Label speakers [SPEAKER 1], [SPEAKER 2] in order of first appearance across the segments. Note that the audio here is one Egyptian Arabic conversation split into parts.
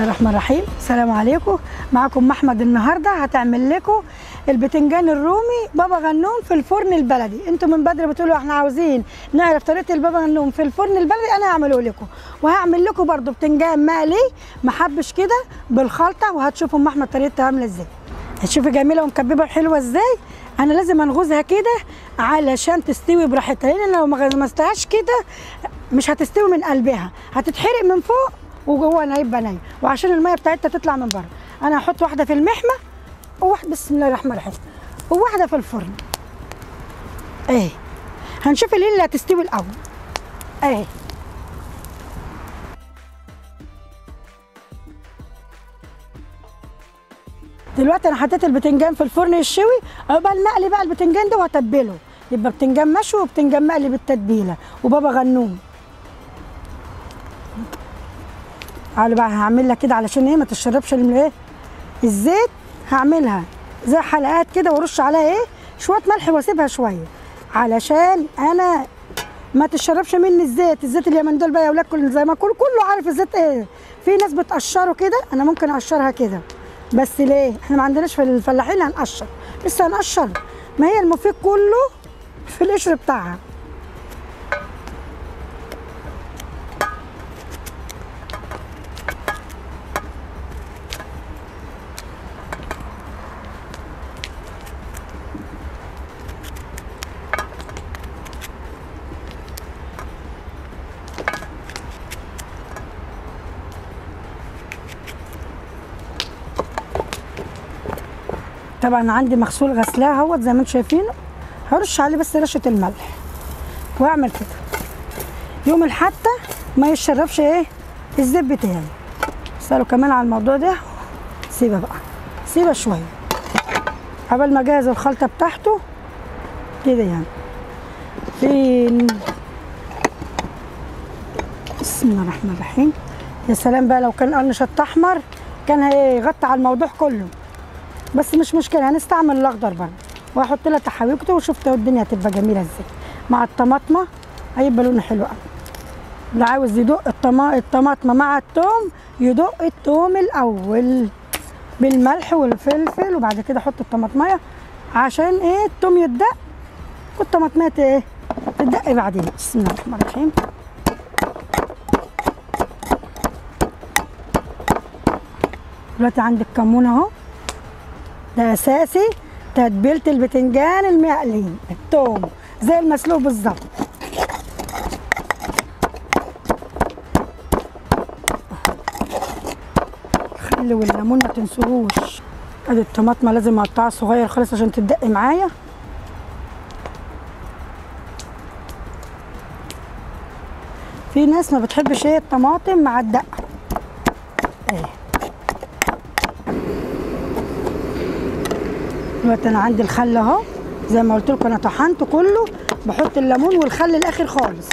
[SPEAKER 1] الله الرحمن الرحيم السلام عليكم معكم احمد النهارده هتعمل لكم البتنجان الرومي بابا غنوم في الفرن البلدي انتوا من بدري بتقولوا احنا عاوزين نعرف طريقه البابا غنوم في الفرن البلدي انا هعمله لكم وهعمل لكم برده بتنجان مقلي محبش كده بالخلطه وهتشوفوا ام احمد طريقتها عامله ازاي هتشوفي جميله ومكببه حلوه ازاي انا لازم انغزها كده علشان تستوي براحتها لان لو ما غمستهاش كده مش هتستوي من قلبها هتتحرق من فوق وجواها هيبقى ني وعشان الميه بتاعتها تطلع من بره انا هحط واحده في المحمى وواحده بسم الله الرحمن الرحيم وواحده في الفرن اهي هنشوف اللي اللي هتستوي الاول اهي دلوقتي انا حطيت البتنجان في الفرن الشوي عقبال مقلي بقى البتنجان ده وهتبله يبقى بتنجان مشوي وبتنجان مقلي بالتتبيله وبابا غنوم تعالوا بقى هعمل لك كده علشان ايه ما تشربش الايه الزيت هعملها زي حلقات كده وارش عليها ايه شويه ملح واسيبها شويه علشان انا ما تشربش مني الزيت الزيت اليمن دول بقى يا اولاد كل زي ما كل كله عارف الزيت ايه في ناس بتقشره كده انا ممكن اقشرها كده بس ليه احنا ما عندناش في الفلاحين هنقشر لسه هنقشر ما هي المفيد كله في القشر بتاعها طبعا عندي مغسول غسلاه اهوت زي ما انتم شايفين هرش عليه بس رشه الملح واعمل كده يوم الحتى ما يشربش ايه الزيت بتاعي اسالوا كمان على الموضوع ده سيبها بقى سيبها شويه قبل ما اجهز الخلطه بتاعته كده يعني فين بسم الله الرحمن الرحيم يا سلام بقى لو كان قرن شط احمر كان هيغطي على الموضوع كله بس مش مشكله هنستعمل الاخضر برضه واحط لها تحابيب كده وشفت الدنيا هتبقى جميله ازاي مع الطماطمه هيبقى لونه حلو قوي اللي عاوز يدق الطما... الطماطمه مع التوم يدق التوم الاول بالملح والفلفل وبعد كده احط الطماطميه عشان ايه التوم يتدق والطماطميه ايه تدق بعدين بسم الله الرحمن الرحيم دلوقتي عندك كمون اهو ده اساسي تتبيله البتنجان المقلي التوم زي المسلوق بالظبط الخل والليمون ما تنسوهوش ادي الطماطمه لازم اقطعها صغير خالص عشان تدق معايا في ناس ما بتحبش ايه الطماطم مع الدقه ايه دلوقتي انا عندي الخل اهو زي ما قلت لكم انا طحنته كله بحط الليمون والخل الاخر خالص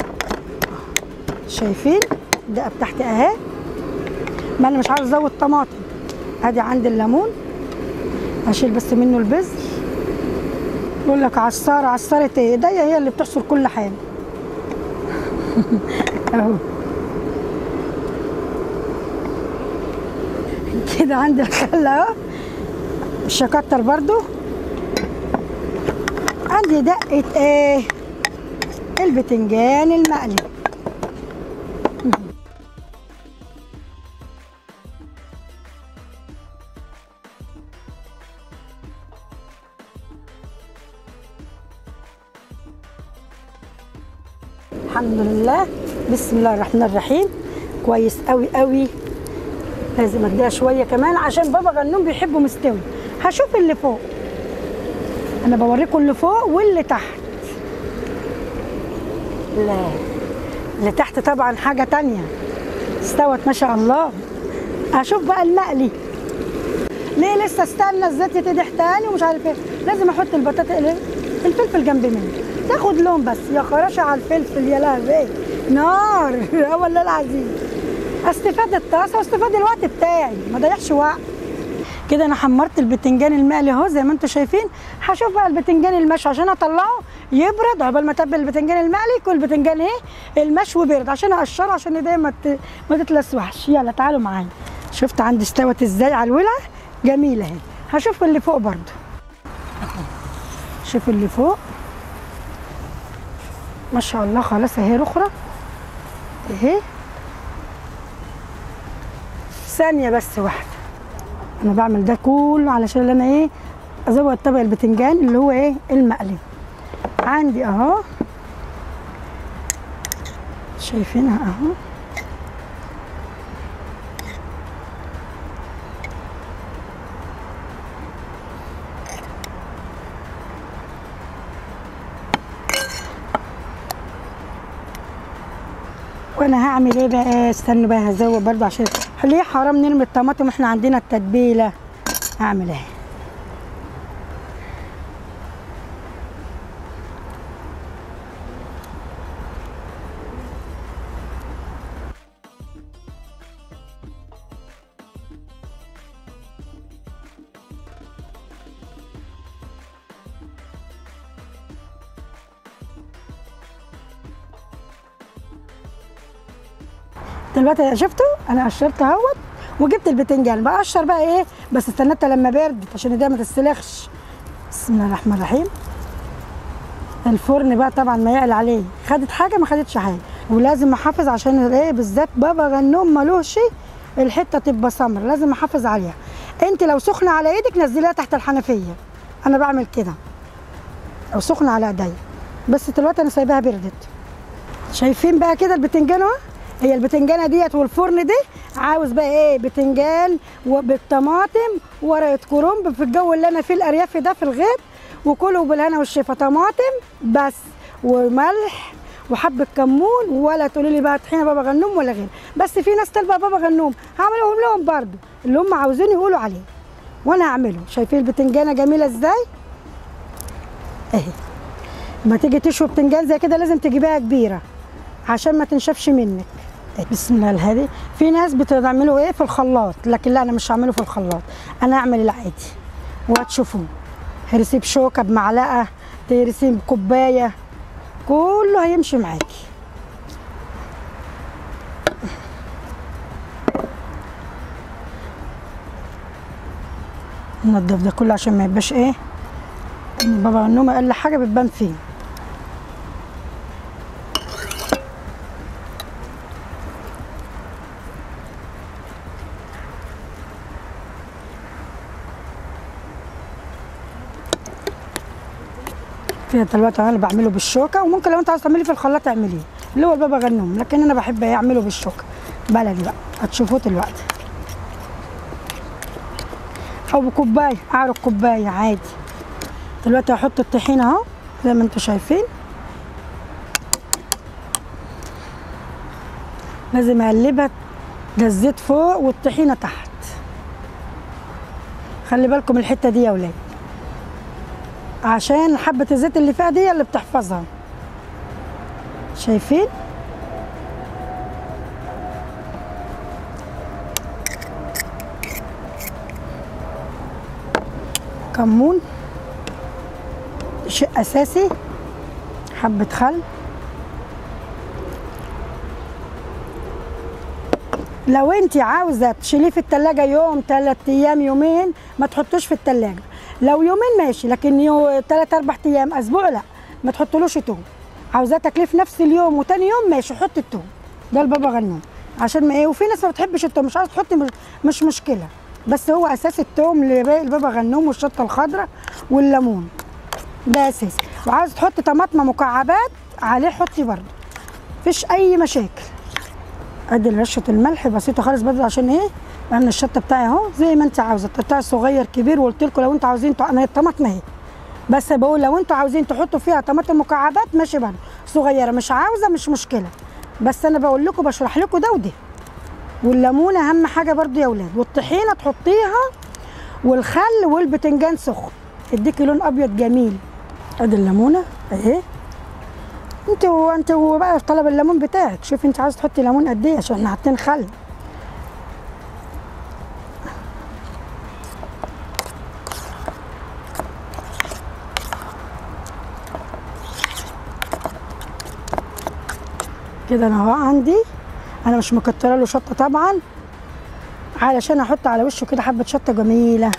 [SPEAKER 1] شايفين الدقه بتاعتي اهي ما انا مش عاوز ازود طماطم ادي عندي الليمون اشيل بس منه البذر يقول لك عصاره عصاره ايه ايديا هي اللي بتحصر كل حاجه اهو كده عندي الخل اهو مش هكتر برضو عندي دقة ايه البتنجان المقلي الحمد لله بسم الله الرحمن الرحيم كويس قوي قوي لازم اديها شويه كمان عشان بابا غنوم بيحبه مستوي هشوف اللي فوق انا بوريكم اللي فوق واللي تحت لا اللي تحت طبعا حاجه تانية استوت ما شاء الله هشوف بقى المقلي ليه لسه استنى الزيت يتدح تاني ومش عارف ايه لازم احط البطاطا الفلفل جنب منه تاخد لون بس يا خراشة على الفلفل يا لهوي نار اه والله العظيم استفاد الطاسه واستفاد الوقت بتاعي ما ضيعش وقت كده انا حمرت البتنجان المقلي اهو زي ما انتم شايفين هشوف بقى البتنجان المشوي عشان اطلعه يبرد عقبال ما اتبل البتنجان المقلي يكون البتنجان ايه المشوي برد عشان اقشره عشان ايديا ما ت- ما تتلسوعش يلا تعالوا معايا شفت عندي استوت ازاي على الولعه جميله اهي هشوف اللي فوق برضو أهو. شوف اللي فوق ما شاء الله خلاص اهي اخرى اهي ثانيه بس واحده انا بعمل ده كله علشان انا ايه ازود طبق البتنجان اللي هو ايه المقلي عندي اهو شايفينها اهو وانا هعمل ايه بقى استنوا بقى هزود برضه عشان ليه حرام نرمي الطماطم واحنا عندنا التتبيله اعمل ايه دلوقتي شفتوا انا قشرت اهوت وجبت البتنجان بقشر بقى ايه بس استنيت لما بردت عشان ده ما تستلخش بسم الله الرحمن الرحيم الفرن بقى طبعا ما يعلى عليه خدت حاجه ما خدتش حاجه ولازم احافظ عشان ايه بالذات بابا غنوم ملوش الحته تبقى سمر لازم احافظ عليها انت لو سخنه على ايدك نزليها تحت الحنفيه انا بعمل كده لو سخنه على ايديا بس دلوقتي انا سايباها بردت شايفين بقى كده البتنجان اهو هي البتنجانه ديت والفرن ده عاوز بقى ايه بتنجان وبالطماطم ورقه كرنب في الجو اللي انا فيه الارياف ده في الغيط وكله بالهنا والشفا طماطم بس وملح وحبه كمون ولا تقولي لي بقى طحينه بابا غنوم ولا غير بس في ناس طالبه بابا غنوم هعملهم لهم برضو اللي هم عاوزين يقولوا عليه وانا هعمله شايفين البتنجانه جميله ازاي اهي لما تيجي تشوي بتنجان زي كده لازم تجيبيها كبيره عشان ما تنشفش منك بسم الله الهادي في ناس بتعمله ايه في الخلاط لكن لا انا مش هعمله في الخلاط انا اعمل العادي وهتشوفوه هرسي بشوكه بمعلقه ترسي بكوبايه كله هيمشي معاكي ننضف ده كله عشان ما يبقاش ايه بابا غنومه اقل حاجه بتبان فيه كده دلوقتي انا بعمله بالشوكه وممكن لو انت عايز تعمليه في الخلاط اعمليه اللي هو البابا غنوم لكن انا بحب اعمله بالشوكه بلدي بقى هتشوفوه دلوقتي او بكوبايه اعرق كوبايه عادي دلوقتي هحط الطحينه اهو زي ما انتم شايفين لازم اقلبها ده الزيت فوق والطحينه تحت خلي بالكم الحته دي يا ولاد عشان حبة الزيت اللي فيها دي اللي بتحفظها شايفين كمون شيء أساسي حبة خل لو انت عاوزه تشيليه في التلاجة يوم ثلاث ايام يومين ما تحطوش في التلاجة لو يومين ماشي لكن يو ثلاث اربع ايام اسبوع لا ما تحطلوش توم عاوزاه تكليف نفس اليوم وتاني يوم ماشي حط التوم ده البابا غنوم عشان ما ايه وفي ناس ما بتحبش التوم مش عايز تحطي مش, مش مشكله بس هو اساس التوم البابا غنوم والشطه الخضراء والليمون ده اساسي وعايز تحطي طماطمه مكعبات عليه حطي برده مفيش اي مشاكل ادي رشه الملح بسيطه خالص برده عشان ايه بعمل الشطه بتاعي اهو زي ما انت عاوزه تقطعي صغير كبير وقلت لكم لو انتوا عاوزين انا الطماطم اهي بس بقول لو انتوا عاوزين تحطوا فيها طماطم مكعبات ماشي برضه صغيره مش عاوزه مش مشكله بس انا بقول لكم بشرح لكم ده وده والليمون اهم حاجه برضه يا اولاد والطحينه تحطيها والخل والبتنجان سخن تديكي لون ابيض جميل ادي الليمونه اهي انت وانت بقى طلب الليمون بتاعك شوفي انت عايزه تحطي ليمون قد ايه عشان احنا حاطين خل كده انا اهو عندي انا مش مكتره له شطه طبعا علشان احط على وشه كده حبه شطه جميله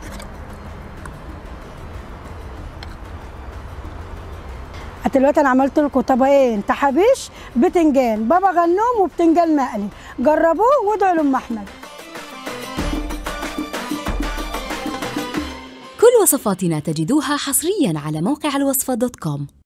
[SPEAKER 1] دلوقتي انا عملت لكم طبقين تحابيش بتنجان بابا غنوم وبتنجان مقلي جربوه وادعوا لام احمد
[SPEAKER 2] كل وصفاتنا تجدوها حصريا على موقع الوصفة دوت كوم